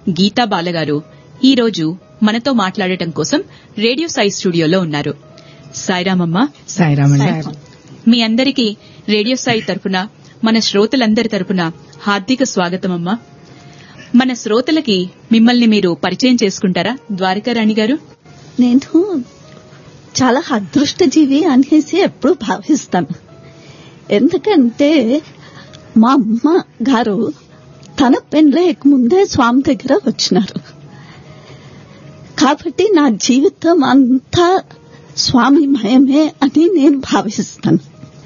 గీతా బాలగారు ఈ రోజు మనతో మాట్లాడటం కోసం రేడియో సాయి స్టూడియోలో ఉన్నారు సాయిరామమ్మ సాయిరామండి మీ అందరికీ రేడియో సాయి తరపున మన శ్రోతలందరి తరపున హార్దిక స్వాగతమమ్మా మన శ్రోతలకి మిమ్మల్ని మీరు పరిచయం చేసుకుంటారా ద్వారకారాణి గారు నేను చాలా అదృష్టజీవి అనేసి ఎప్పుడు భావిస్తాను ఎందుకంటే మా అమ్మ గారు తన పెళ్ళయ్యక ముందే స్వామి దగ్గర వచ్చినారు కాబట్టి నా జీవితం అంతా స్వామి మయమే అని నేను భావిస్తాను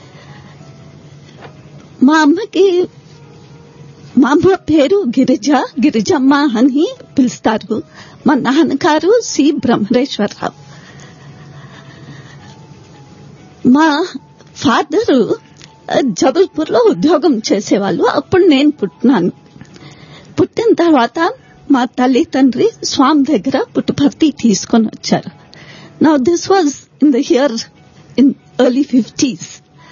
మా అమ్మకి మా అమ్మ పేరు గిరిజ గిరిజమ్మ అని పిలుస్తారు మా నాన్నగారు సి బ్రహ్మరేశ్వరరావు మా ఫాదరు జబల్పూర్ లో ఉద్యోగం చేసేవాళ్ళు అప్పుడు నేను పుట్టినాను పుట్టిన తర్వాత మా తల్లి తండ్రి స్వామి దగ్గర పుట్టుపర్తి తీసుకొని వచ్చారు నా this was in the year in early fifties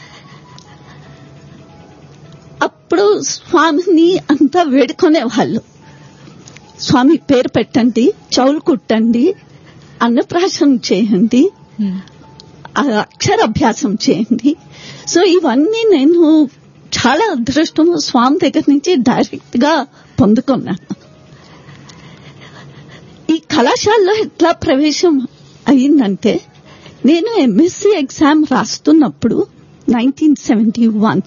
అప్పుడు స్వామిని అంతా వేడుకునే వాళ్ళు స్వామి పేరు పెట్టండి చౌలు కుట్టండి అన్నప్రాశనం చేయండి ఆ అక్షరాభ్యాసం చేయండి సో ఇవన్నీ నేను చాలా అదృష్టము స్వామి దగ్గర నుంచి డైరెక్ట్ గా పొందుకున్నాను ఈ కళాశాలలో ఎట్లా ప్రవేశం అయిందంటే నేను ఎంఎస్సి ఎగ్జామ్ రాస్తున్నప్పుడు నైన్టీన్ సెవెంటీ వన్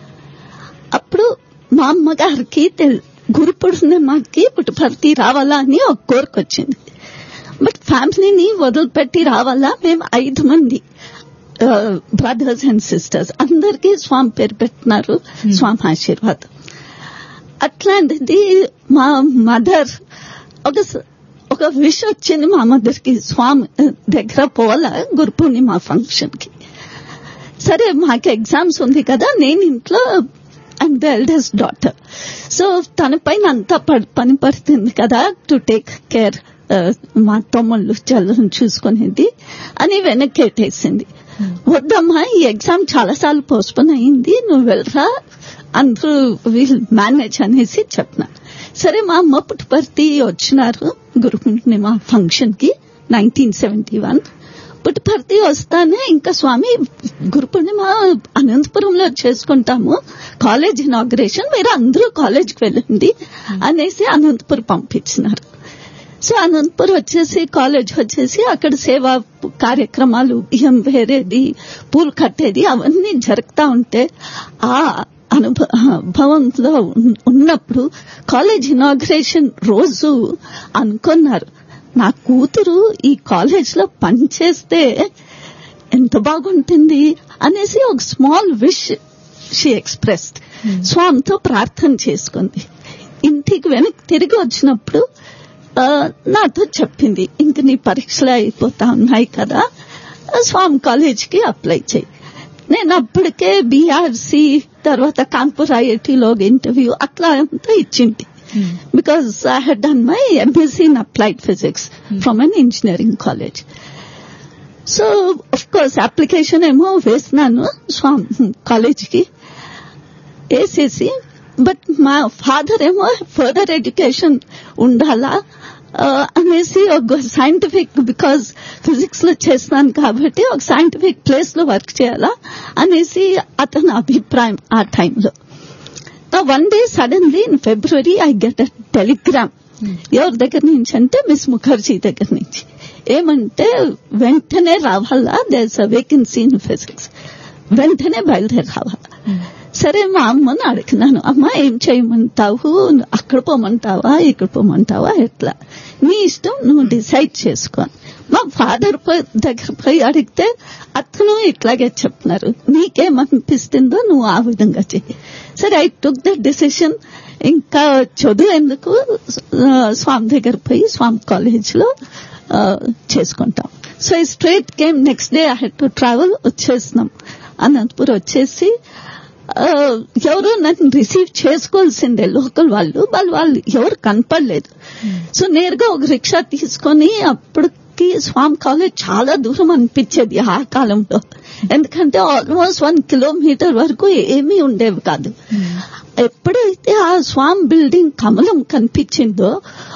అప్పుడు మా అమ్మగారికి తెల్- గురు పూర్ణిమకి పుట్టుపర్తి రావాలా అని ఒక కోరిక వచ్చింది బట్ ఫ్యామిలీని వదిలిపెట్టి రావాలా మేము ఐదు మంది బ్రదర్స్ అండ్ సిస్టర్స్ అందరికీ స్వామి పేరు పెట్టినారు స్వామి ఆశీర్వాదం అట్లాంటిది మా మదర్ ఒక స- ఒక విష్ వచ్చింది మా మదర్కి స్వామి దగ్గర పోవాలా గురు పూర్ణిమ ఫంక్షన్ కి సరే మాకు ఎగ్జామ్స్ ఉంది కదా నేను ఇంట్లో and the eldest daughter so తన పైన అంతా ప- పని పడుతుంది కదా టు టేక్ కేర్ మా తమ్ముళ్ళు చల్లని చూసుకునేది అని వెనక్కి ఎట్టేసింది వద్దమ్మా ఈ ఎగ్జామ్ చాలా సార్లు పోస్ట్పోన్ అయింది నువ్వు వెళ్ళరా అందరూ వీల్ మేనేజ్ అనేసి చెప్పిన సరే మా అమ్మ పుట్టుపర్తి వచ్చినారు గురు పూర్ణిమ ఫంక్షన్ కి నైన్టీన్ సెవెంటీ వన్ పుట్టుపర్తి వస్తానే ఇంకా స్వామి గురు పూర్ణిమ అనంతపురంలో చేసుకుంటాము కాలేజ్ ఇనాగ్రేషన్ మీరు అందరూ కాలేజ్కి వెళ్ళండి అనేసి అనంతపురం పంపించినారు సో అనంతపురం వచ్చేసి కాలేజ్ వచ్చేసి అక్కడ సేవా కార్యక్రమాలు బియ్యం వేరేది పూలు కట్టేది అవన్నీ జరుగుతా ఉంటే ఆ అనుభవంలో ఉన్- ఉన్నప్పుడు కాలేజ్ ఇనాగ్రేషన్ రోజు అనుకున్నారు నా కూతురు ఈ కాలేజ్ లో పనిచేస్తే ఎంత బాగుంటుంది అనేసి ఒక స్మాల్ విష్ షీ ఎక్స్ప్రెస్డ్ స్వామితో ప్రార్థన చేసుకుంది ఇంటికి వెనక్కి తిరిగి వచ్చినప్పుడు ఆ, నాతో చెప్పింది ఇంక నీ పరీక్షలు అయిపోతా ఉన్నాయి కదా ఆ, స్వామి కాలేజ్కి అప్లై చేయి నేను అప్పటికే బీఆర్సీ తర్వాత కాన్పూర్ ఐఐటిలో ఇంటర్వ్యూ అట్లా అంతా ఇచ్చింది because I had done my MSc in applied physics from an engineering college so of course application ఏమో వేసినాను స్వామి కాలేజ్కి వేసేసి బట్ మా ఫాదర్ ఏమో ఫర్దర్ ఎడ్యుకేషన్ ఉండాలా ఆ, అనేసి ఒక సైంటిఫిక్ బికాజ్ ఫిజిక్స్ లో చేస్తున్నాను కాబట్టి ఒక సైంటిఫిక్ ప్లేస్ లో వర్క్ చేయాలా అనేసి అతని అభిప్రాయం ఆ టైంలో one day suddenly in February I get a telegram ఎవరి దగ్గర నుంచి అంటే మిస్ ముఖర్జీ దగ్గర నుంచి ఏమంటే వెంటనే రావాలా there's a vacancy in physics వెంటనే బయలుదేరి రావాలా సరే మా అమ్మని అడిగినాను అమ్మ ఏం చేయమంటావు అక్కడ పోమంటావా ఇక్కడ పోమంటావా ఎట్లా నీ ఇష్టం నువ్వు డిసైడ్ చేసుకో మా ఫాదర్ దగ్గర పోయి అడిగితే అతను ఇట్లాగే చెప్తున్నారు నీకేమనిపిస్తుందో నువ్వు ఆ విధంగా చెయ్యి సరే ఐ టుక్ ద డిసిషన్ ఇంకా చదువు ఎందుకు ఆ, స్వామి దగ్గర పోయి స్వామి కాలేజ్ లో ఆ, చేసుకుంటాం సో ఈ straight game next day I had to travel వచ్చేసినాం అనంతపురం వచ్చేసి ఆ, ఎవరు నన్ను రిసీవ్ చేసుకోవాల్సిందే లోకల్ వాళ్ళు వాళ్ళు వాళ్ళు ఎవరు కనపడలేదు సో నేరుగా ఒక రిక్షా తీసుకొని అప్పటికి స్వామి కాలేజ్ చాలా దూరం అనిపించేది ఆ కాలంలో ఎందుకంటే ఆల్మోస్ట్ వన్ కిలోమీటర్ వరకు ఏమీ ఉండేవి కాదు ఎప్పుడైతే ఆ స్వామి బిల్డింగ్ కమలం కనిపించిందో